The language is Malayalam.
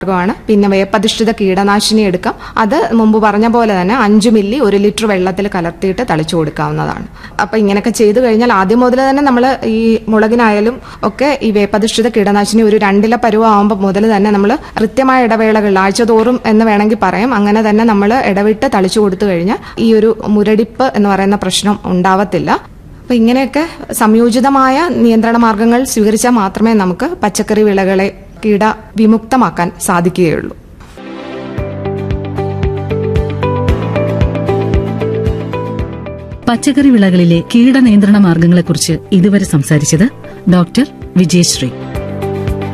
മാർഗമാണ് പിന്നെ വേപ്പധിഷ്ഠിത കീടനാശിനി എടുക്കാം അത് മുമ്പ് പറഞ്ഞ പോലെ തന്നെ അഞ്ച് മില്ലി ഒരു ലിറ്റർ വെള്ളത്തിൽ കലർത്തിയിട്ട് തളിച്ചു കൊടുക്കാവുന്നതാണ് അപ്പൊ ഇങ്ങനെയൊക്കെ ചെയ്തു കഴിഞ്ഞാൽ ആദ്യം മുതൽ തന്നെ നമ്മൾ ഈ മുളകിനായാലും ഒക്കെ ഈ വേപ്പധിഷ്ഠിത കീടനാശിനി ഒരു രണ്ടില പരുവാകുമ്പോൾ മുതൽ തന്നെ നമ്മൾ കൃത്യമായ ഇടവേളകളിൽ ആഴ്ചതോറും എന്ന് വേണമെങ്കിൽ പറയാം അങ്ങനെ തന്നെ നമ്മൾ ഇടവിട്ട് തളിച്ചു കൊടുത്തു കഴിഞ്ഞാൽ ഈ ഒരു മുരടിപ്പ് എന്ന് പറയുന്ന പ്രശ്നം ഉണ്ടാവത്തില്ല അപ്പൊ ഇങ്ങനെയൊക്കെ സംയോജിതമായ നിയന്ത്രണ മാർഗങ്ങൾ സ്വീകരിച്ചാൽ മാത്രമേ നമുക്ക് പച്ചക്കറി വിളകളെ കീട വിമുക്തമാക്കാൻ സാധിക്കുകയുള്ളൂ പച്ചക്കറി വിളകളിലെ കീടനിയന്ത്രണ മാർഗങ്ങളെക്കുറിച്ച് ഇതുവരെ സംസാരിച്ചത് ഡോക്ടർ വിജയശ്രീ